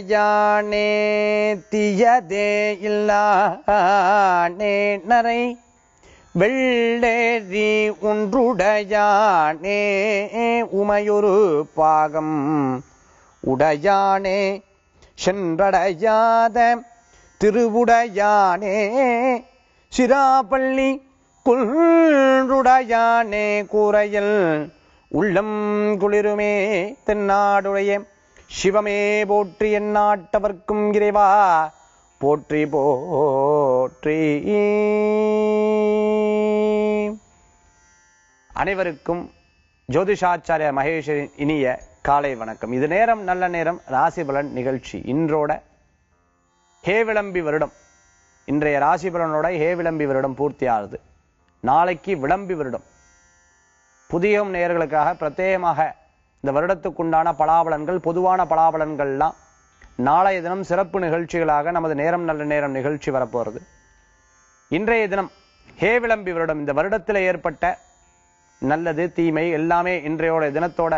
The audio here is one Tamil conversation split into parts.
ஒன்றுடையானே தீயதே இல்லானே நரை வெள்ளேரி ஒன்றுடையானே உமையொரு பாகம் உடையானே சென்றடையாத திருவுடையானே சிராப்பள்ளி குன்றுடையானே கூரையில் உள்ளம் குளிருமே தென்னாடுடைய சிவமே போற்றி எந்நாட்டவர்க்கும் இறைவா போற்றி போற்றி அனைவருக்கும் ஜோதிஷாச்சாரிய மகேஸ்வரின் இனிய காலை வணக்கம் இது நேரம் நல்ல நேரம் ராசி பலன் நிகழ்ச்சி இன்றோட ஹே விளம்பி வருடம் இன்றைய ராசி பலனோட ஹே விளம்பி வருடம் பூர்த்தி ஆகுது நாளைக்கு விளம்பி வருடம் புதிய நேயர்களுக்காக பிரத்யேகமாக இந்த வருடத்துக்குண்டான பலாபலன்கள் பொதுவான பலாபலன்கள்லாம் நாளைய தினம் சிறப்பு நிகழ்ச்சிகளாக நமது நேரம் நல்ல நேரம் நிகழ்ச்சி வரப்போகிறது இன்றைய தினம் ஹே விளம்பி வருடம் இந்த வருடத்தில் ஏற்பட்ட நல்லது தீமை எல்லாமே இன்றையோட தினத்தோட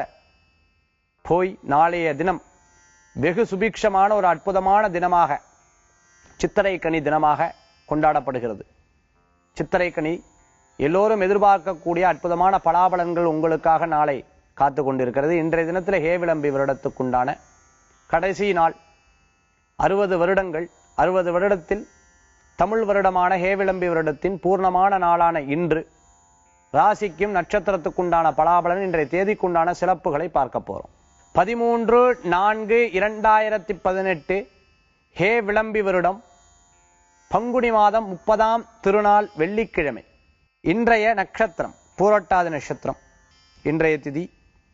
போய் நாளைய தினம் வெகு சுபிக்ஷமான ஒரு அற்புதமான தினமாக சித்திரை கனி தினமாக கொண்டாடப்படுகிறது சித்திரை கனி எல்லோரும் எதிர்பார்க்கக்கூடிய அற்புதமான பலாபலன்கள் உங்களுக்காக நாளை காத்து கொண்டிருக்கிறது இன்றைய தினத்தில் ஹே விளம்பி வருடத்துக்குண்டான கடைசி நாள் அறுபது வருடங்கள் அறுபது வருடத்தில் தமிழ் வருடமான ஹே விளம்பி வருடத்தின் பூர்ணமான நாளான இன்று ராசிக்கும் நட்சத்திரத்துக்குண்டான பலாபலன் இன்றைய தேதிக்குண்டான சிறப்புகளை பார்க்க போறோம் பதிமூன்று நான்கு இரண்டாயிரத்தி பதினெட்டு ஹே விளம்பி வருடம் பங்குனி மாதம் முப்பதாம் திருநாள் வெள்ளிக்கிழமை இன்றைய நட்சத்திரம் பூரட்டாதி நட்சத்திரம் இன்றைய திதி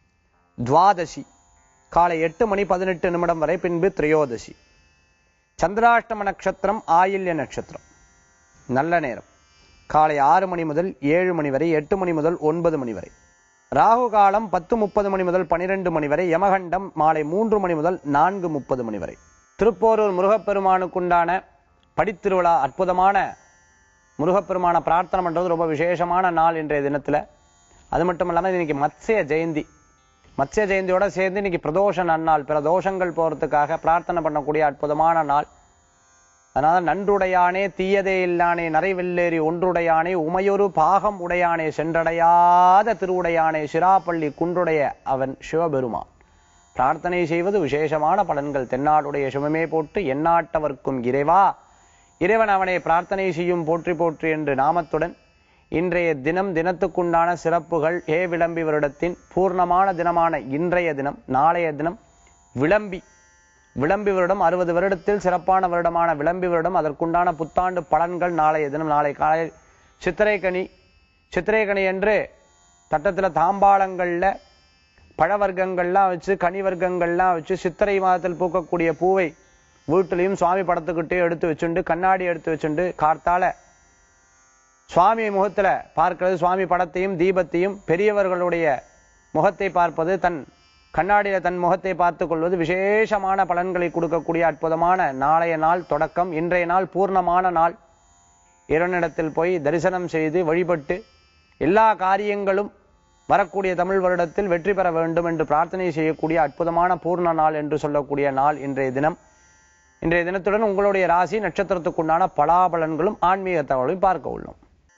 துவாதசி காலை எட்டு மணி பதினெட்டு நிமிடம் வரை பின்பு திரையோதசி சந்திராஷ்டம நட்சத்திரம் ஆயில்ய நட்சத்திரம் நல்ல நேரம் காலை ஆறு மணி முதல் ஏழு மணி வரை எட்டு மணி முதல் ஒன்பது மணி வரை ராகு காலம் பத்து முப்பது மணி முதல் பனிரெண்டு மணி வரை யமகண்டம் மாலை மூன்று மணி முதல் நான்கு முப்பது மணி வரை திருப்போரூர் முருகப்பெருமானுக்குண்டான படித்திருவிழா அற்புதமான முருகப்பெருமான பிரார்த்தனை பண்றது ரொம்ப விசேஷமான நாள் இன்றைய தினத்துல அது மட்டும் இல்லாமல் இன்னைக்கு மத்ஸ்ய ஜெயந்தி மத்ஸ்ய ஜெயந்தியோட சேர்ந்து இன்னைக்கு பிரதோஷ நன்னாள் பிற தோஷங்கள் போறதுக்காக பிரார்த்தனை பண்ணக்கூடிய அற்புதமான நாள் அதனால நன்றுடையானே தீயதே இல்லானே நரைவெல்லேறி ஒன்றுடையானே உமையொரு பாகம் உடையானே சென்றடையாத திருவுடையானே சிராப்பள்ளி குன்றுடைய அவன் சிவபெருமான் பிரார்த்தனை செய்வது விசேஷமான பலன்கள் தென்னாடுடைய சிவமே போட்டு எந்நாட்டவர்க்கும் இறைவா இறைவன் அவனை பிரார்த்தனை செய்யும் போற்றி போற்றி என்று நாமத்துடன் இன்றைய தினம் தினத்துக்குண்டான சிறப்புகள் ஏ விளம்பி வருடத்தின் பூர்ணமான தினமான இன்றைய தினம் நாளைய தினம் விளம்பி விளம்பி வருடம் அறுபது வருடத்தில் சிறப்பான வருடமான விளம்பி வருடம் அதற்குண்டான புத்தாண்டு பலன்கள் நாளைய தினம் நாளை காலையில் சித்திரைக்கனி சித்திரைக்கனி என்று தட்டத்தில் தாம்பாளங்கள்ல பழ வர்க்கங்கள்லாம் வச்சு கனி வர்க்கங்கள்லாம் வச்சு சித்திரை மாதத்தில் பூக்கக்கூடிய பூவை வீட்டிலையும் சுவாமி படத்துக்கிட்டே எடுத்து வச்சுண்டு கண்ணாடி எடுத்து வச்சுண்டு கார்த்தால சுவாமி முகத்துல பார்க்கிறது சுவாமி படத்தையும் தீபத்தையும் பெரியவர்களுடைய முகத்தை பார்ப்பது தன் கண்ணாடியில தன் முகத்தை பார்த்து கொள்வது விசேஷமான பலன்களை கொடுக்கக்கூடிய அற்புதமான நாளைய நாள் தொடக்கம் இன்றைய நாள் பூர்ணமான நாள் இறைவனிடத்தில் போய் தரிசனம் செய்து வழிபட்டு எல்லா காரியங்களும் வரக்கூடிய தமிழ் வருடத்தில் வெற்றி பெற வேண்டும் என்று பிரார்த்தனை செய்யக்கூடிய அற்புதமான பூர்ண நாள் என்று சொல்லக்கூடிய நாள் இன்றைய தினம் இன்றைய தினத்துடன் உங்களுடைய ராசி நட்சத்திரத்துக்குண்டான பலாபலன்களும் ஆன்மீக தகவலையும் பார்க்க உள்ளோம்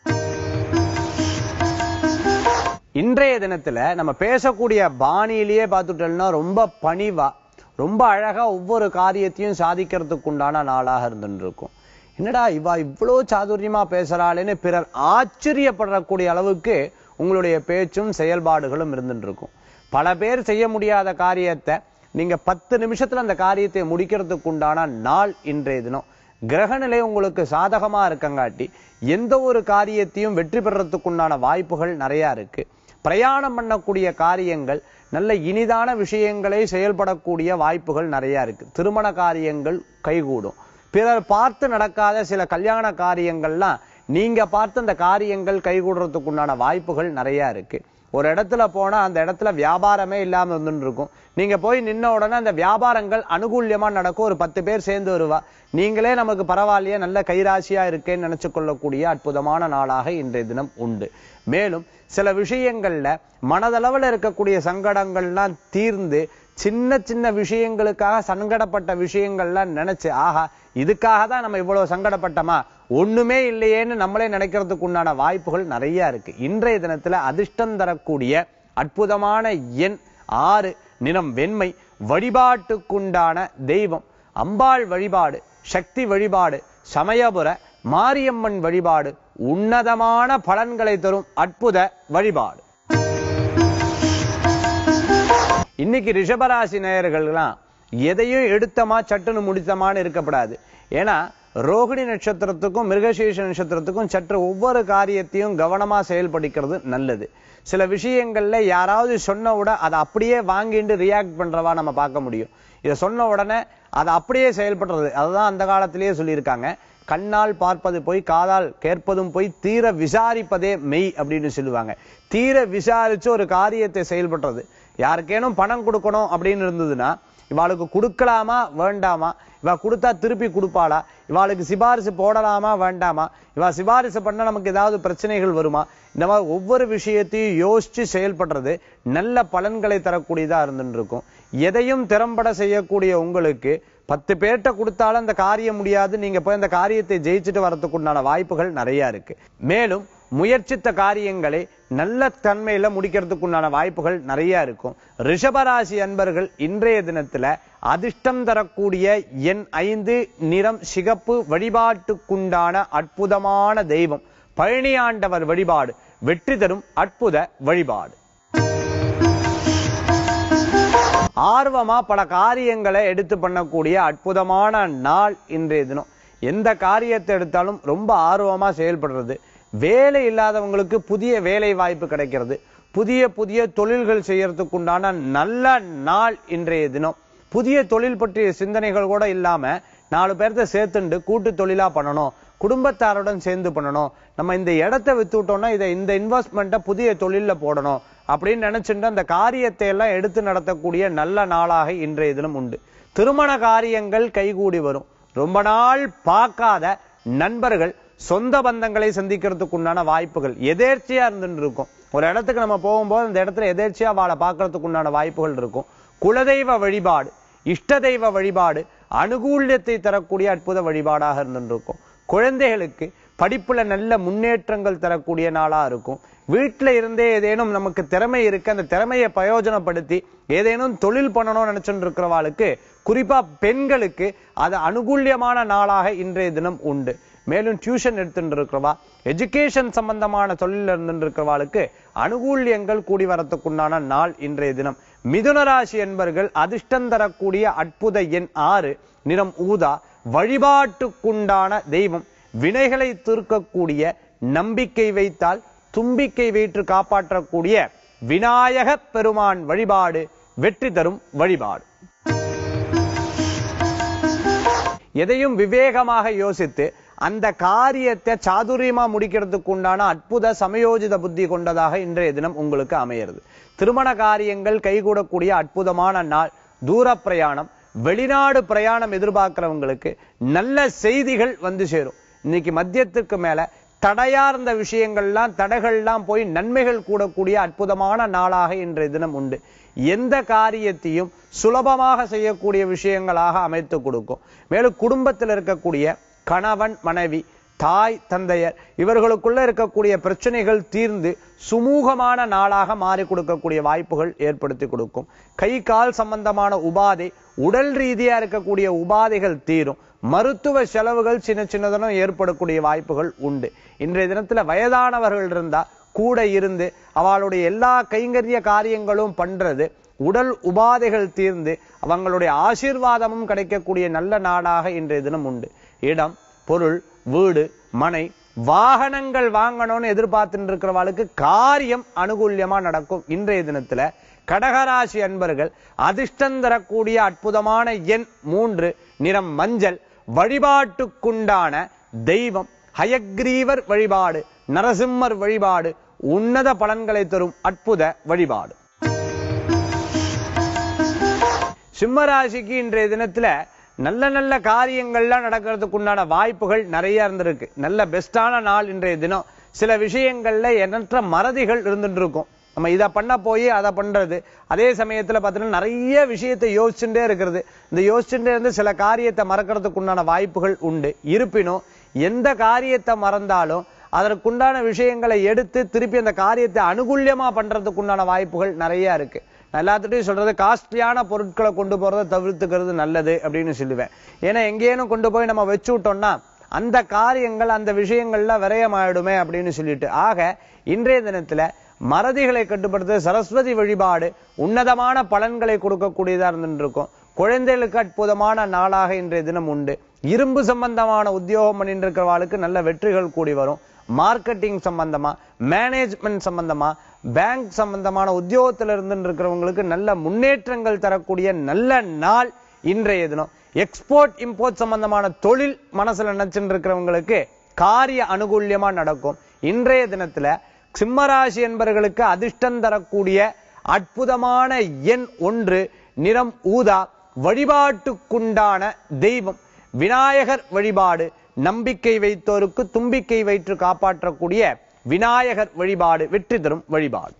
இன்றைய தினத்துல நம்ம பேசக்கூடிய பாணியிலேயே பார்த்துட்டோம்னா ரொம்ப பணிவா ரொம்ப அழகா ஒவ்வொரு காரியத்தையும் சாதிக்கிறதுக்கு உண்டான நாளாக இருந்துட்டு இருக்கும் என்னடா இவா இவ்வளோ சாதுரியமா பேசுறாளேன்னு பிறர் ஆச்சரியப்படக்கூடிய அளவுக்கு உங்களுடைய பேச்சும் செயல்பாடுகளும் இருந்துட்டு இருக்கும் பல பேர் செய்ய முடியாத காரியத்தை நீங்க பத்து நிமிஷத்துல அந்த காரியத்தை முடிக்கிறதுக்கு உண்டான நாள் இன்றைய தினம் கிரகநிலை உங்களுக்கு சாதகமா இருக்கங்காட்டி எந்த ஒரு காரியத்தையும் வெற்றி பெறறதுக்கு உண்டான வாய்ப்புகள் நிறைய இருக்கு பிரயாணம் பண்ணக்கூடிய காரியங்கள் நல்ல இனிதான விஷயங்களை செயல்படக்கூடிய வாய்ப்புகள் நிறைய இருக்கு திருமண காரியங்கள் கைகூடும் பிறர் பார்த்து நடக்காத சில கல்யாண காரியங்கள்லாம் நீங்க பார்த்து அந்த காரியங்கள் கைகூடுறதுக்கு உண்டான வாய்ப்புகள் நிறைய இருக்கு ஒரு இடத்துல போனா அந்த இடத்துல வியாபாரமே இல்லாம இருந்துட்டு இருக்கும் நீங்க போய் நின்ன உடனே அந்த வியாபாரங்கள் அனுகூல்யமா நடக்கும் ஒரு பத்து பேர் சேர்ந்து வருவா நீங்களே நமக்கு பரவாயில்லையே நல்ல கைராசியா இருக்கேன்னு நினைச்சு கொள்ளக்கூடிய அற்புதமான நாளாக இன்றைய தினம் உண்டு மேலும் சில விஷயங்கள்ல மனதளவுல இருக்கக்கூடிய சங்கடங்கள்லாம் தீர்ந்து சின்ன சின்ன விஷயங்களுக்காக சங்கடப்பட்ட விஷயங்கள்லாம் நினைச்சு ஆஹா இதுக்காக தான் நம்ம இவ்வளவு சங்கடப்பட்டோமா ஒண்ணுமே இல்லையேன்னு நம்மளே நினைக்கிறதுக்கு உண்டான வாய்ப்புகள் நிறைய இருக்கு இன்றைய தினத்துல அதிர்ஷ்டம் தரக்கூடிய அற்புதமான எண் ஆறு நிறம் வெண்மை வழிபாட்டுக்குண்டான தெய்வம் அம்பாள் வழிபாடு சக்தி வழிபாடு சமயபுர மாரியம்மன் வழிபாடு உன்னதமான பலன்களை தரும் அற்புத வழிபாடு இன்னைக்கு ரிஷபராசி நேயர்கள்லாம் எதையும் எடுத்தமா சட்டுன்னு முடித்தமான்னு இருக்கப்படாது ஏன்னா ரோகிணி நட்சத்திரத்துக்கும் மிருகசீஷ நட்சத்திரத்துக்கும் சற்று ஒவ்வொரு காரியத்தையும் கவனமா செயல்படுக்கிறது நல்லது சில விஷயங்கள்ல யாராவது சொன்ன உடனே அதை அப்படியே வாங்கிட்டு ரியாக்ட் பண்றவா நம்ம பார்க்க முடியும் இதை சொன்ன உடனே அதை அப்படியே செயல்படுறது அதுதான் அந்த காலத்திலேயே சொல்லியிருக்காங்க கண்ணால் பார்ப்பது போய் காதால் கேட்பதும் போய் தீர விசாரிப்பதே மெய் அப்படின்னு சொல்லுவாங்க தீர விசாரிச்சு ஒரு காரியத்தை செயல்படுறது யாருக்கேனும் பணம் கொடுக்கணும் அப்படின்னு இருந்ததுன்னா இவாளுக்கு கொடுக்கலாமா வேண்டாமா இவ கொடுத்தா திருப்பி கொடுப்பாளா இவாளுக்கு சிபாரிசு போடலாமா வேண்டாமா இவ சிபாரிசு பண்ண நமக்கு ஏதாவது பிரச்சனைகள் வருமா இந்த மாதிரி ஒவ்வொரு விஷயத்தையும் யோசிச்சு செயல்படுறது நல்ல பலன்களை தரக்கூடியதா இருந்துட்டு இருக்கும் எதையும் திறம்பட செய்யக்கூடிய உங்களுக்கு பத்து பேர்கிட்ட கொடுத்தாலும் அந்த காரியம் முடியாது நீங்க போய் அந்த காரியத்தை ஜெயிச்சுட்டு வரதுக்கு உண்டான வாய்ப்புகள் நிறைய இருக்கு மேலும் முயற்சித்த காரியங்களை நல்ல தன்மையில முடிக்கிறதுக்கு உண்டான வாய்ப்புகள் நிறைய இருக்கும் ரிஷபராசி அன்பர்கள் இன்றைய தினத்துல அதிர்ஷ்டம் தரக்கூடிய எண் ஐந்து நிறம் சிகப்பு வழிபாட்டுக்குண்டான அற்புதமான தெய்வம் பழனியாண்டவர் வழிபாடு வெற்றி தரும் அற்புத வழிபாடு ஆர்வமா பல காரியங்களை எடுத்து பண்ணக்கூடிய அற்புதமான நாள் இன்றைய தினம் எந்த காரியத்தை எடுத்தாலும் ரொம்ப ஆர்வமா செயல்படுறது வேலை இல்லாதவங்களுக்கு புதிய வேலை வாய்ப்பு கிடைக்கிறது புதிய புதிய தொழில்கள் செய்யறதுக்கு உண்டான நல்ல நாள் இன்றைய தினம் புதிய தொழில் பற்றிய சிந்தனைகள் கூட இல்லாம நாலு பேர்த்த சேர்த்துண்டு கூட்டு தொழிலா பண்ணணும் குடும்பத்தாருடன் சேர்ந்து பண்ணணும் நம்ம இந்த இடத்த வித்து விட்டோம்னா இதை இந்த இன்வெஸ்ட்மெண்ட்டை புதிய தொழில்ல போடணும் அப்படின்னு நினைச்சுட்டு அந்த காரியத்தை எல்லாம் எடுத்து நடத்தக்கூடிய நல்ல நாளாக இன்றைய தினம் உண்டு திருமண காரியங்கள் கைகூடி வரும் ரொம்ப நாள் பார்க்காத நண்பர்கள் சொந்த பந்தங்களை சந்திக்கிறதுக்கு உண்டான வாய்ப்புகள் எதேர்ச்சியா இருந்துட்டு இருக்கும் ஒரு இடத்துக்கு நம்ம போகும்போது அந்த இடத்துல எதேர்ச்சியா வாழ பார்க்கறதுக்கு உண்டான வாய்ப்புகள் இருக்கும் குலதெய்வ வழிபாடு இஷ்ட தெய்வ வழிபாடு அனுகூல்யத்தை தரக்கூடிய அற்புத வழிபாடாக இருந்துட்டு இருக்கும் குழந்தைகளுக்கு படிப்புல நல்ல முன்னேற்றங்கள் தரக்கூடிய நாளா இருக்கும் வீட்டுல இருந்தே ஏதேனும் நமக்கு திறமை இருக்கு அந்த திறமையை பிரயோஜனப்படுத்தி ஏதேனும் தொழில் பண்ணணும்னு நினைச்சுட்டு இருக்கிறவாளுக்கு குறிப்பா பெண்களுக்கு அது அனுகூல்யமான நாளாக இன்றைய தினம் உண்டு மேலும் டியூஷன் எடுத்துட்டு இருக்கிறவா எஜுகேஷன் சம்பந்தமான தொழில் இருந்துட்டு இருக்கிறவாளுக்கு அனுகூல்யங்கள் கூடி வரத்துக்குண்டான நாள் இன்றைய தினம் மிதுன ராசி என்பர்கள் அதிர்ஷ்டம் தரக்கூடிய அற்புத எண் ஆறு நிறம் ஊதா வழிபாட்டுக்குண்டான தெய்வம் வினைகளை தீர்க்கக்கூடிய நம்பிக்கை வைத்தால் தும்பிக்கை வைத்து காப்பாற்றக்கூடிய விநாயக பெருமான் வழிபாடு வெற்றி தரும் வழிபாடு எதையும் விவேகமாக யோசித்து அந்த காரியத்தை சாதுரியமா முடிக்கிறதுக்கு உண்டான அற்புத சமயோஜித புத்தி கொண்டதாக இன்றைய தினம் உங்களுக்கு அமையிறது திருமண காரியங்கள் கைகூடக்கூடிய அற்புதமான நாள் தூர பிரயாணம் வெளிநாடு பிரயாணம் எதிர்பார்க்கிறவங்களுக்கு நல்ல செய்திகள் வந்து சேரும் இன்னைக்கு மத்தியத்துக்கு மேல தடையார்ந்த விஷயங்கள்லாம் தடைகள்லாம் போய் நன்மைகள் கூடக்கூடிய அற்புதமான நாளாக இன்றைய தினம் உண்டு எந்த காரியத்தையும் சுலபமாக செய்யக்கூடிய விஷயங்களாக அமைத்து கொடுக்கும் மேலும் குடும்பத்தில் இருக்கக்கூடிய கணவன் மனைவி தாய் தந்தையர் இவர்களுக்குள்ள இருக்கக்கூடிய பிரச்சனைகள் தீர்ந்து சுமூகமான நாளாக மாறி கொடுக்கக்கூடிய வாய்ப்புகள் ஏற்படுத்தி கொடுக்கும் கை கால் சம்பந்தமான உபாதை உடல் ரீதியா இருக்கக்கூடிய உபாதைகள் தீரும் மருத்துவ செலவுகள் சின்ன சின்னதனும் ஏற்படக்கூடிய வாய்ப்புகள் உண்டு இன்றைய தினத்துல வயதானவர்கள் இருந்தா கூட இருந்து அவளுடைய எல்லா கைங்கரிய காரியங்களும் பண்றது உடல் உபாதைகள் தீர்ந்து அவங்களுடைய ஆசீர்வாதமும் கிடைக்கக்கூடிய நல்ல நாடாக இன்றைய தினம் உண்டு இடம் பொருள் வீடு மனை வாகனங்கள் வாங்கணும்னு எதிர்பார்த்துட்டு இருக்கிறவளுக்கு காரியம் அனுகூல்யமா நடக்கும் இன்றைய தினத்துல கடகராசி அன்பர்கள் அதிர்ஷ்டம் தரக்கூடிய அற்புதமான எண் மூன்று நிறம் மஞ்சள் வழிபாட்டுக்குண்டான தெய்வம் ஹயக்ரீவர் வழிபாடு நரசிம்மர் வழிபாடு உன்னத பலன்களை தரும் அற்புத வழிபாடு சிம்மராசிக்கு இன்றைய தினத்துல நல்ல நல்ல காரியங்கள்லாம் நடக்கிறதுக்கு உண்டான வாய்ப்புகள் நிறைய இருந்திருக்கு நல்ல பெஸ்டான நாள் இன்றைய தினம் சில விஷயங்கள்ல எண்ணற்ற மறதிகள் இருந்துட்டு இருக்கும் நம்ம இதை பண்ண போய் அதை பண்றது அதே சமயத்துல பார்த்தீங்கன்னா நிறைய விஷயத்தை யோசிச்சுட்டே இருக்கிறது இந்த யோசிச்சுட்டே இருந்து சில காரியத்தை மறக்கிறதுக்கு உண்டான வாய்ப்புகள் உண்டு இருப்பினும் எந்த காரியத்தை மறந்தாலும் அதற்குண்டான விஷயங்களை எடுத்து திருப்பி அந்த காரியத்தை அனுகூல்யமா பண்றதுக்கு உண்டான வாய்ப்புகள் நிறைய இருக்கு நான் எல்லாத்துட்டையும் சொல்றது காஸ்ட்லியான பொருட்களை கொண்டு போறதை தவிர்த்துக்கிறது நல்லது அப்படின்னு சொல்லுவேன் ஏன்னா எங்கேயும் கொண்டு போய் நம்ம வச்சு விட்டோம்னா அந்த காரியங்கள் அந்த விஷயங்கள்ல விரயமாயிடுமே அப்படின்னு சொல்லிட்டு ஆக இன்றைய தினத்துல மறதிகளை கட்டுப்படுத்த சரஸ்வதி வழிபாடு உன்னதமான பலன்களை கொடுக்கக்கூடியதா இருந்துட்டு இருக்கும் குழந்தைகளுக்கு அற்புதமான நாளாக இன்றைய தினம் உண்டு இரும்பு சம்பந்தமான உத்தியோகம் பண்ணிட்டு இருக்கிறவாளுக்கு நல்ல வெற்றிகள் கூடி வரும் மார்க்கெட்டிங் சம்பந்தமா மேனேஜ்மெண்ட் சம்பந்தமா பேங்க் சம்பந்தமான உத்தியோகத்தில் இருந்து இருக்கிறவங்களுக்கு நல்ல முன்னேற்றங்கள் தரக்கூடிய நல்ல நாள் இன்றைய தினம் எக்ஸ்போர்ட் இம்போர்ட் சம்பந்தமான தொழில் மனசுல நினைச்சுட்டு இருக்கிறவங்களுக்கு காரிய அனுகூல்யமா நடக்கும் இன்றைய தினத்துல சிம்மராசி என்பவர்களுக்கு அதிர்ஷ்டம் தரக்கூடிய அற்புதமான எண் ஒன்று நிறம் ஊதா வழிபாட்டுக்குண்டான தெய்வம் விநாயகர் வழிபாடு நம்பிக்கை வைத்தோருக்கு தும்பிக்கை வைத்து காப்பாற்றக்கூடிய விநாயகர் வழிபாடு வெற்றி தரும் வழிபாடு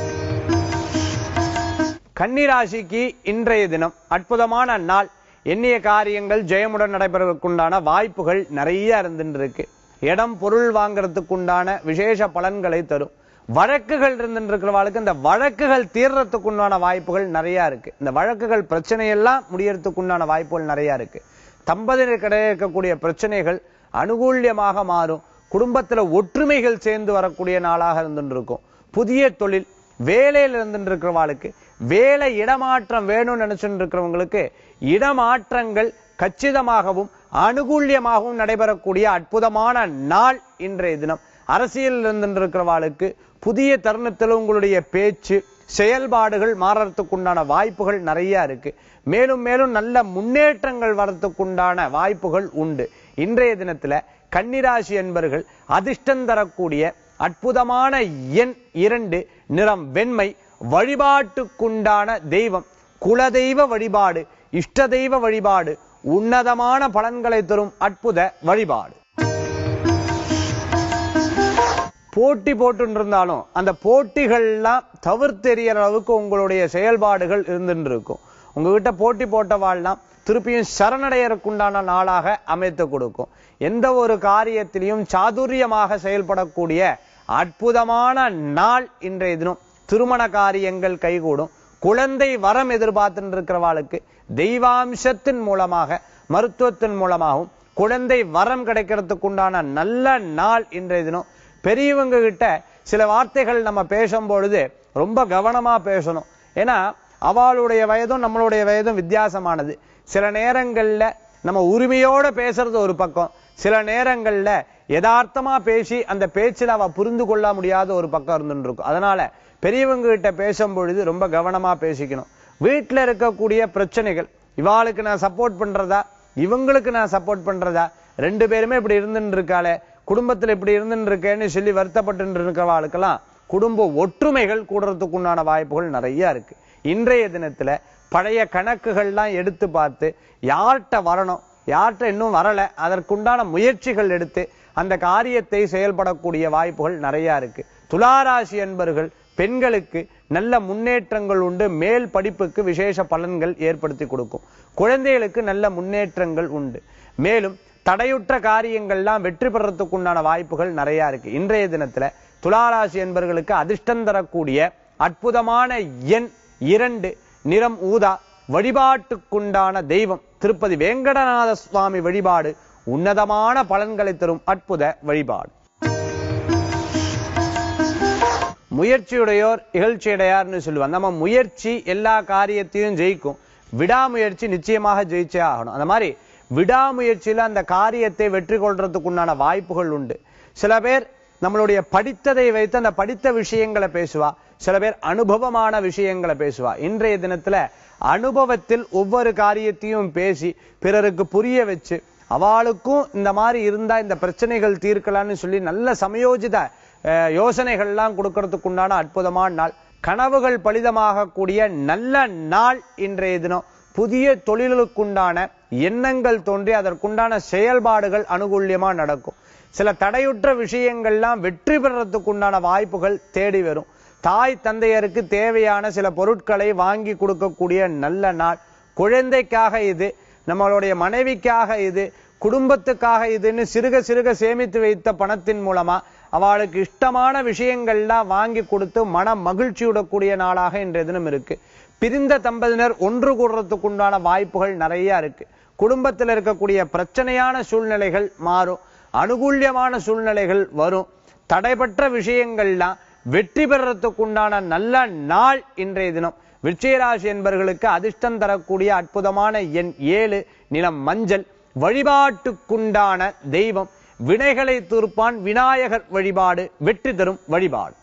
கன்னிராசிக்கு இன்றைய தினம் அற்புதமான நாள் எண்ணிய காரியங்கள் ஜெயமுடன் நடைபெறுவதற்குண்டான வாய்ப்புகள் நிறைய இருந்துட்டு இருக்கு இடம் பொருள் வாங்குறதுக்குண்டான விசேஷ பலன்களை தரும் வழக்குகள் இருந்துட்டு இருக்கிறவாளுக்கு இந்த வழக்குகள் தீர்றதுக்குண்டான வாய்ப்புகள் நிறைய இருக்கு இந்த வழக்குகள் பிரச்சனையெல்லாம் முடியறதுக்குண்டான வாய்ப்புகள் நிறைய இருக்கு தம்பதியருக்கிடையே இருக்கக்கூடிய பிரச்சனைகள் அனுகூல்யமாக மாறும் குடும்பத்துல ஒற்றுமைகள் சேர்ந்து வரக்கூடிய நாளாக இருந்துட்டு இருக்கும் புதிய தொழில் வேலையில இருந்துட்டு இருக்கிறவாளுக்கு வேலை இடமாற்றம் வேணும்னு நினைச்சுட்டு இருக்கிறவங்களுக்கு இடமாற்றங்கள் கச்சிதமாகவும் அனுகூல்யமாகவும் நடைபெறக்கூடிய அற்புதமான நாள் இன்றைய தினம் அரசியல் இருந்துட்டு இருக்கிறவாளுக்கு புதிய தருணத்தில் உங்களுடைய பேச்சு செயல்பாடுகள் மாறறதுக்குண்டான வாய்ப்புகள் நிறைய இருக்கு மேலும் மேலும் நல்ல முன்னேற்றங்கள் வரத்துக்குண்டான வாய்ப்புகள் உண்டு இன்றைய தினத்துல கன்னிராசி என்பர்கள் அதிர்ஷ்டம் தரக்கூடிய அற்புதமான எண் இரண்டு நிறம் வெண்மை வழிபாட்டுக்குண்டான தெய்வம் குலதெய்வ வழிபாடு இஷ்ட தெய்வ வழிபாடு உன்னதமான பலன்களை தரும் அற்புத வழிபாடு போட்டி போட்டு இருந்தாலும் அந்த போட்டிகள்லாம் தவிர்த்தெறியற அளவுக்கு உங்களுடைய செயல்பாடுகள் இருந்துட்டு இருக்கும் உங்ககிட்ட போட்டி போட்டவாள்லாம் திருப்பியும் சரணடையறக்குண்டான நாளாக அமைத்து கொடுக்கும் எந்த ஒரு காரியத்திலையும் சாதுரியமாக செயல்படக்கூடிய அற்புதமான நாள் இன்றைய தினம் திருமண காரியங்கள் கைகூடும் குழந்தை வரம் எதிர்பார்த்துட்டு இருக்கிறவாளுக்கு தெய்வாம்சத்தின் மூலமாக மருத்துவத்தின் மூலமாகவும் குழந்தை வரம் கிடைக்கிறதுக்குண்டான நல்ல நாள் இன்றைய தினம் பெரியவங்க கிட்ட சில வார்த்தைகள் நம்ம பேசும் பொழுது ரொம்ப கவனமா பேசணும் ஏன்னா அவளுடைய வயதும் நம்மளுடைய வயதும் வித்தியாசமானது சில நேரங்கள்ல நம்ம உரிமையோட பேசுறது ஒரு பக்கம் சில நேரங்கள்ல யதார்த்தமா பேசி அந்த பேச்சுல அவ புரிந்து கொள்ள முடியாத ஒரு பக்கம் இருந்துட்டு இருக்கும் அதனால பெரியவங்க கிட்ட பேசும் பொழுது ரொம்ப கவனமா பேசிக்கணும் வீட்டுல இருக்கக்கூடிய பிரச்சனைகள் இவாளுக்கு நான் சப்போர்ட் பண்றதா இவங்களுக்கு நான் சப்போர்ட் பண்றதா ரெண்டு பேருமே இப்படி இருந்துட்டு இருக்காளே குடும்பத்துல இப்படி இருந்துட்டு இருக்கேன்னு சொல்லி வருத்தப்பட்டு இருக்கிறவாளுக்கெல்லாம் குடும்ப ஒற்றுமைகள் கூடுறதுக்கு உண்டான வாய்ப்புகள் நிறைய இருக்கு இன்றைய தினத்துல பழைய கணக்குகள்லாம் எடுத்து பார்த்து யார்கிட்ட வரணும் யார்கிட்ட இன்னும் வரல அதற்குண்டான முயற்சிகள் எடுத்து அந்த காரியத்தை செயல்படக்கூடிய வாய்ப்புகள் நிறைய இருக்கு துளாராசி என்பர்கள் பெண்களுக்கு நல்ல முன்னேற்றங்கள் உண்டு மேல் படிப்புக்கு விசேஷ பலன்கள் ஏற்படுத்தி கொடுக்கும் குழந்தைகளுக்கு நல்ல முன்னேற்றங்கள் உண்டு மேலும் தடையுற்ற காரியங்கள்லாம் வெற்றி பெறறதுக்கு உண்டான வாய்ப்புகள் நிறைய இருக்கு இன்றைய தினத்துல துளாராசி என்பர்களுக்கு அதிர்ஷ்டம் தரக்கூடிய அற்புதமான எண் இரண்டு நிறம் ஊதா வழிபாட்டுக்குண்டான தெய்வம் திருப்பதி வேங்கடநாத சுவாமி வழிபாடு உன்னதமான பலன்களை தரும் அற்புத வழிபாடு முயற்சியுடையோர் இகழ்ச்சியுடையார்னு சொல்லுவாங்க நம்ம முயற்சி எல்லா காரியத்தையும் ஜெயிக்கும் விடாமுயற்சி நிச்சயமாக ஜெயிச்சே ஆகணும் அந்த மாதிரி விடாமுயற்சியில அந்த காரியத்தை வெற்றி கொள்றதுக்கு உண்டான வாய்ப்புகள் உண்டு சில பேர் நம்மளுடைய படித்ததை வைத்து அந்த படித்த விஷயங்களை பேசுவா சில பேர் அனுபவமான விஷயங்களை பேசுவா இன்றைய தினத்துல அனுபவத்தில் ஒவ்வொரு காரியத்தையும் பேசி பிறருக்கு புரிய வச்சு அவளுக்கும் இந்த மாதிரி இருந்தா இந்த பிரச்சனைகள் தீர்க்கலாம்னு சொல்லி நல்ல சமயோஜித அஹ், யோசனைகள்லாம் கொடுக்கறதுக்கு உண்டான அற்புதமான நாள் கனவுகள் பலிதமாக கூடிய நல்ல நாள் இன்றைய தினம் புதிய தொழிலுக்குண்டான எண்ணங்கள் தோன்றி அதற்குண்டான செயல்பாடுகள் அனுகூல்யமா நடக்கும் சில தடையுற்ற விஷயங்கள்லாம் வெற்றி பெறறதுக்கு உண்டான வாய்ப்புகள் தேடி வரும் தாய் தந்தையருக்கு தேவையான சில பொருட்களை வாங்கி கொடுக்கக்கூடிய நல்ல நாள் குழந்தைக்காக இது நம்மளுடைய மனைவிக்காக இது குடும்பத்துக்காக இதுன்னு சிறுக சிறுக சேமித்து வைத்த பணத்தின் மூலமா அவளுக்கு இஷ்டமான விஷயங்கள்லாம் வாங்கி கொடுத்து மன மகிழ்ச்சியுடக்கூடிய நாளாக இன்றைய தினம் இருக்கு பிரிந்த தம்பதியினர் ஒன்று கூடுறதுக்கு உண்டான வாய்ப்புகள் நிறைய இருக்கு குடும்பத்தில் இருக்கக்கூடிய பிரச்சனையான சூழ்நிலைகள் மாறும் அனுகூல்யமான சூழ்நிலைகள் வரும் தடைபற்ற விஷயங்கள்லாம் வெற்றி பெறறதுக்கு உண்டான நல்ல நாள் இன்றைய தினம் விருச்சிகராசி என்பவர்களுக்கு அதிர்ஷ்டம் தரக்கூடிய அற்புதமான எண் ஏழு நிலம் மஞ்சள் வழிபாட்டுக்குண்டான தெய்வம் வினைகளை தீர்ப்பான் விநாயகர் வழிபாடு வெற்றி தரும் வழிபாடு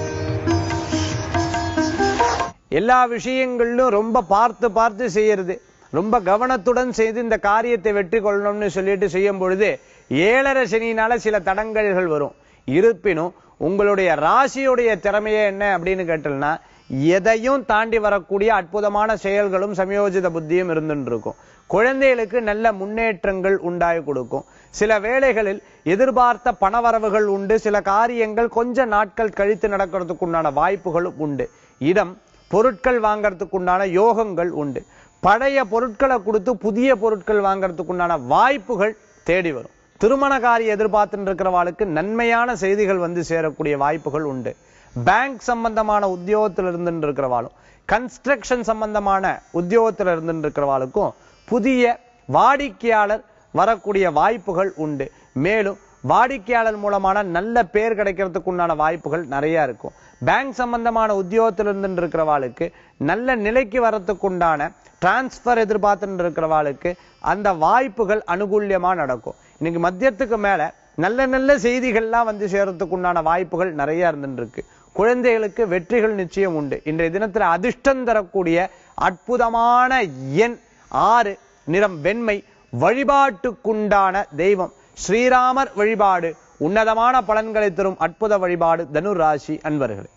எல்லா விஷயங்களிலும் ரொம்ப பார்த்து பார்த்து செய்யறது ரொம்ப கவனத்துடன் செய்து இந்த காரியத்தை வெற்றி கொள்ளணும்னு சொல்லிட்டு செய்யும் பொழுது ஏழரை சனியினால சில தடங்கல்கள் வரும் இருப்பினும் உங்களுடைய ராசியுடைய திறமையே என்ன அப்படின்னு கேட்டோம்னா எதையும் தாண்டி வரக்கூடிய அற்புதமான செயல்களும் சமயோஜித புத்தியும் இருந்துட்டு இருக்கும் குழந்தைகளுக்கு நல்ல முன்னேற்றங்கள் உண்டாகி கொடுக்கும் சில வேளைகளில் எதிர்பார்த்த பணவரவுகள் உண்டு சில காரியங்கள் கொஞ்ச நாட்கள் கழித்து நடக்கிறதுக்கு உண்டான வாய்ப்புகளும் உண்டு இடம் பொருட்கள் வாங்கறதுக்கு உண்டான யோகங்கள் உண்டு பழைய பொருட்களை கொடுத்து புதிய பொருட்கள் வாங்கறதுக்கு உண்டான வாய்ப்புகள் தேடி வரும் திருமண காரியம் எதிர்பார்த்துட்டு இருக்கிறவாளுக்கு நன்மையான செய்திகள் வந்து சேரக்கூடிய வாய்ப்புகள் உண்டு பேங்க் சம்பந்தமான உத்தியோகத்தில் இருந்துட்டு இருக்கிறவாளும் கன்ஸ்ட்ரக்ஷன் சம்பந்தமான உத்தியோகத்தில் இருந்துட்டு இருக்கிறவாளுக்கும் புதிய வாடிக்கையாளர் வரக்கூடிய வாய்ப்புகள் உண்டு மேலும் வாடிக்கையாளர் மூலமான நல்ல பேர் கிடைக்கிறதுக்கு உண்டான வாய்ப்புகள் நிறைய இருக்கும் பேங்க் சம்பந்தமான உத்தியோகத்தில் இருந்துட்டு இருக்கிறவாளுக்கு நல்ல நிலைக்கு வரத்துக்கு உண்டான டிரான்ஸ்பர் எதிர்பார்த்துட்டு இருக்கிறவாளுக்கு அந்த வாய்ப்புகள் அனுகூல்யமா நடக்கும் இன்னைக்கு மத்தியத்துக்கு மேல நல்ல நல்ல செய்திகள்லாம் வந்து சேரத்துக்கு உண்டான வாய்ப்புகள் நிறைய இருந்துட்டு இருக்கு குழந்தைகளுக்கு வெற்றிகள் நிச்சயம் உண்டு இன்றைய தினத்துல அதிர்ஷ்டம் தரக்கூடிய அற்புதமான எண் ஆறு நிறம் வெண்மை வழிபாட்டுக்குண்டான தெய்வம் ஸ்ரீராமர் வழிபாடு உன்னதமான பலன்களை தரும் அற்புத வழிபாடு தனுர் ராசி அன்பர்களே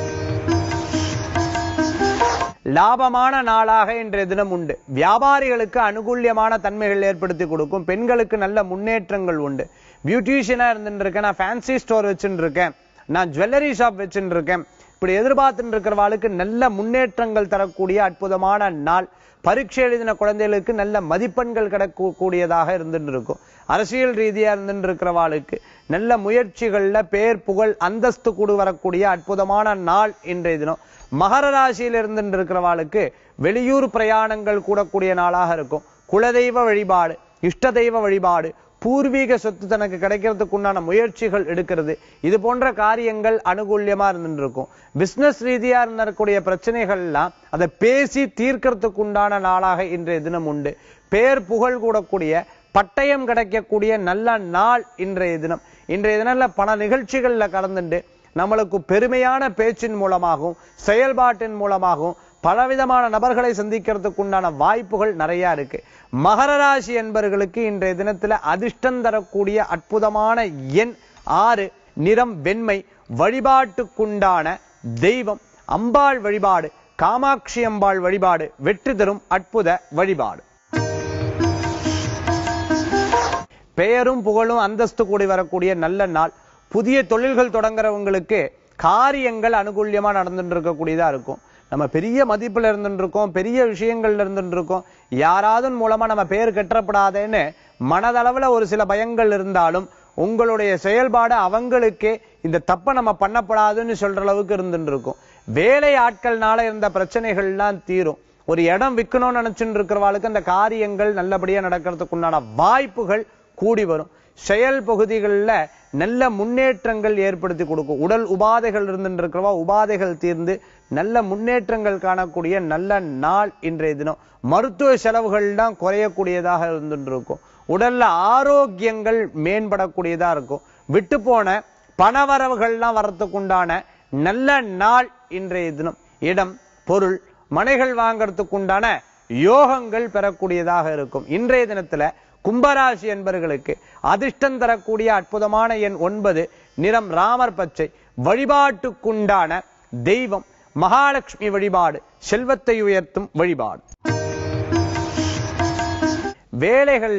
லாபமான நாளாக இன்றைய தினம் உண்டு வியாபாரிகளுக்கு அனுகூல்யமான தன்மைகள் ஏற்படுத்தி கொடுக்கும் பெண்களுக்கு நல்ல முன்னேற்றங்கள் உண்டு பியூட்டிஷியனா இருந்துட்டு இருக்கேன் நான் ஃபேன்சி ஸ்டோர் வச்சுட்டு இருக்கேன் நான் ஜுவல்லரி ஷாப் வச்சுட்டு இருக்கேன் இப்படி எதிர்பார்த்துட்டு இருக்கிறவாளுக்கு நல்ல முன்னேற்றங்கள் தரக்கூடிய அற்புதமான நாள் பரீட்சை எழுதின குழந்தைகளுக்கு நல்ல மதிப்பெண்கள் கிடைக்கக்கூடியதாக இருந்துட்டு இருக்கும் அரசியல் ரீதியா இருந்துட்டு இருக்கிறவாளுக்கு நல்ல முயற்சிகள்ல பேர் புகழ் அந்தஸ்து கூடு வரக்கூடிய அற்புதமான நாள் இன்றைய தினம் மகர ராசியில் இருந்துட்டு இருக்கிறவாளுக்கு வெளியூர் பிரயாணங்கள் கூடக்கூடிய நாளாக இருக்கும் குலதெய்வ வழிபாடு இஷ்ட தெய்வ வழிபாடு பூர்வீக சொத்து தனக்கு கிடைக்கிறதுக்கு உண்டான முயற்சிகள் எடுக்கிறது இது போன்ற காரியங்கள் அனுகூல்யமா இருந்துட்டு இருக்கும் பிசினஸ் ரீதியா இருந்திருக்கக்கூடிய பிரச்சனைகள் எல்லாம் அதை பேசி தீர்க்கறதுக்கு உண்டான நாளாக இன்றைய தினம் உண்டு பேர் புகழ் கூடக்கூடிய பட்டயம் கிடைக்கக்கூடிய நல்ல நாள் இன்றைய தினம் இன்றைய தினம்ல பல நிகழ்ச்சிகள்ல கலந்துண்டு நம்மளுக்கு பெருமையான பேச்சின் மூலமாகவும் செயல்பாட்டின் மூலமாகவும் பலவிதமான நபர்களை சந்திக்கிறதுக்கு உண்டான வாய்ப்புகள் நிறைய இருக்கு மகர ராசி என்பவர்களுக்கு இன்றைய தினத்துல அதிர்ஷ்டம் தரக்கூடிய அற்புதமான எண் ஆறு நிறம் வெண்மை வழிபாட்டுக்குண்டான தெய்வம் அம்பாள் வழிபாடு காமாட்சி அம்பாள் வழிபாடு வெற்றி தரும் அற்புத வழிபாடு பெயரும் புகழும் அந்தஸ்து கூடி வரக்கூடிய நல்ல நாள் புதிய தொழில்கள் தொடங்குறவங்களுக்கு காரியங்கள் அனுகூல்யமா நடந்துட்டு இருக்கக்கூடியதா இருக்கும் நம்ம பெரிய மதிப்புல இருந்துட்டு இருக்கோம் பெரிய விஷயங்கள்ல இருந்துட்டு இருக்கோம் யாராவது மூலமா நம்ம பேர் கெட்டப்படாதேன்னு மனதளவுல ஒரு சில பயங்கள் இருந்தாலும் உங்களுடைய செயல்பாடு அவங்களுக்கே இந்த தப்பை நம்ம பண்ணப்படாதுன்னு சொல்ற அளவுக்கு இருந்துட்டு இருக்கும் வேலை ஆட்கள்னால இருந்த பிரச்சனைகள்லாம் தீரும் ஒரு இடம் விற்கணும்னு நினைச்சுட்டு இருக்கிறவாளுக்கு அந்த காரியங்கள் நல்லபடியா நடக்கிறதுக்கு உண்டான வாய்ப்புகள் கூடி வரும் செயல் பகுதிகளில் நல்ல முன்னேற்றங்கள் ஏற்படுத்தி கொடுக்கும் உடல் உபாதைகள் இருந்துட்டு இருக்கிறவா உபாதைகள் தீர்ந்து நல்ல முன்னேற்றங்கள் காணக்கூடிய நல்ல நாள் இன்றைய தினம் மருத்துவ செலவுகள் தான் குறையக்கூடியதாக இருந்துட்டு இருக்கும் உடல்ல ஆரோக்கியங்கள் மேம்படக்கூடியதா இருக்கும் விட்டு போன பணவரவுகள்லாம் வர்றதுக்கு உண்டான நல்ல நாள் இன்றைய தினம் இடம் பொருள் மனைகள் வாங்கறதுக்கு உண்டான யோகங்கள் பெறக்கூடியதாக இருக்கும் இன்றைய தினத்துல கும்பராசி என்பர்களுக்கு அதிர்ஷ்டம் தரக்கூடிய அற்புதமான எண் ஒன்பது நிறம் ராமர் பச்சை வழிபாட்டுக்குண்டான தெய்வம் மகாலட்சுமி வழிபாடு செல்வத்தை உயர்த்தும் வழிபாடு வேலைகள்ல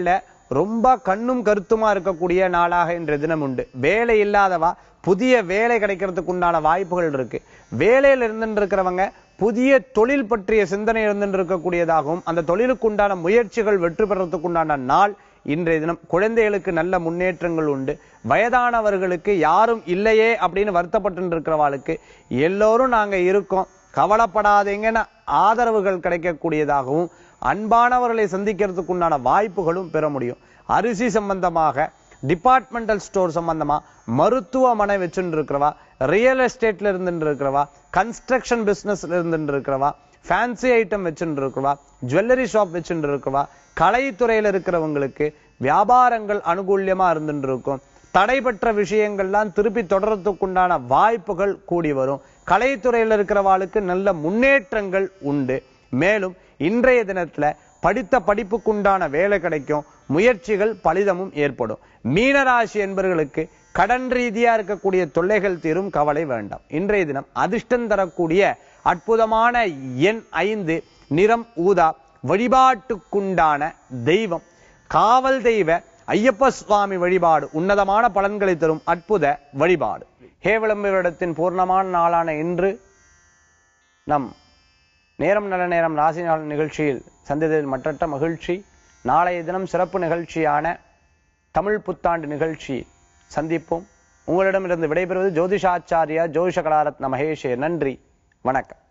ரொம்ப கண்ணும் கருத்துமா இருக்கக்கூடிய நாளாக இன்றைய தினம் உண்டு வேலை இல்லாதவா புதிய வேலை கிடைக்கிறதுக்கு உண்டான வாய்ப்புகள் இருக்கு வேலையில இருந்துட்டு இருக்கிறவங்க புதிய தொழில் பற்றிய சிந்தனை இருந்துட்டு இருக்கக்கூடியதாகவும் அந்த தொழிலுக்கு உண்டான முயற்சிகள் வெற்றி பெறறதுக்கு உண்டான நாள் இன்றைய தினம் குழந்தைகளுக்கு நல்ல முன்னேற்றங்கள் உண்டு வயதானவர்களுக்கு யாரும் இல்லையே அப்படின்னு வருத்தப்பட்டு இருக்கிறவாளுக்கு எல்லோரும் நாங்க இருக்கோம் கவலைப்படாதீங்கன்னு ஆதரவுகள் கிடைக்கக்கூடியதாகவும் அன்பானவர்களை சந்திக்கிறதுக்கு உண்டான வாய்ப்புகளும் பெற முடியும் அரிசி சம்பந்தமாக டிபார்ட்மெண்டல் ஸ்டோர் சம்பந்தமா மருத்துவமனை வச்சுட்டு இருக்கிறவா ரியல் எஸ்டேட்ல இருந்துட்டு இருக்கிறவா கன்ஸ்ட்ரக்ஷன் பிசினஸ்ல இருந்துட்டு இருக்கிறவா ஃபேன்சி ஐட்டம் வச்சுட்டு இருக்கிறவா ஜுவல்லரி ஷாப் வச்சுட்டு இருக்கிறவா கலைத்துறையில இருக்கிறவங்களுக்கு வியாபாரங்கள் அனுகூல்யமா இருந்துட்டு இருக்கும் தடைபெற்ற விஷயங்கள்லாம் திருப்பி தொடர்றதுக்குண்டான வாய்ப்புகள் கூடி வரும் கலைத்துறையில இருக்கிறவாளுக்கு நல்ல முன்னேற்றங்கள் உண்டு மேலும் இன்றைய தினத்துல படித்த படிப்புக்குண்டான வேலை கிடைக்கும் முயற்சிகள் பலிதமும் ஏற்படும் மீனராசி என்பவர்களுக்கு கடன் ரீதியா இருக்கக்கூடிய தொல்லைகள் தீரும் கவலை வேண்டாம் இன்றைய தினம் அதிர்ஷ்டம் தரக்கூடிய அற்புதமான எண் ஐந்து நிறம் ஊதா வழிபாட்டுக்குண்டான தெய்வம் காவல் தெய்வ ஐயப்ப சுவாமி வழிபாடு உன்னதமான பலன்களை தரும் அற்புத வழிபாடு ஹேவிளம்பிரிடத்தின் பூர்ணமான நாளான இன்று நம் நேரம் நல்ல நேரம் ராசி நாள் நிகழ்ச்சியில் சந்தித்ததில் மற்றற்ற மகிழ்ச்சி நாளைய தினம் சிறப்பு நிகழ்ச்சியான தமிழ் புத்தாண்டு நிகழ்ச்சி சந்திப்போம் உங்களிடமிருந்து விடைபெறுவது ஜோதிஷாச்சாரியா ஜோதிஷ கலாரத்ன மகேஷே நன்றி வணக்கம்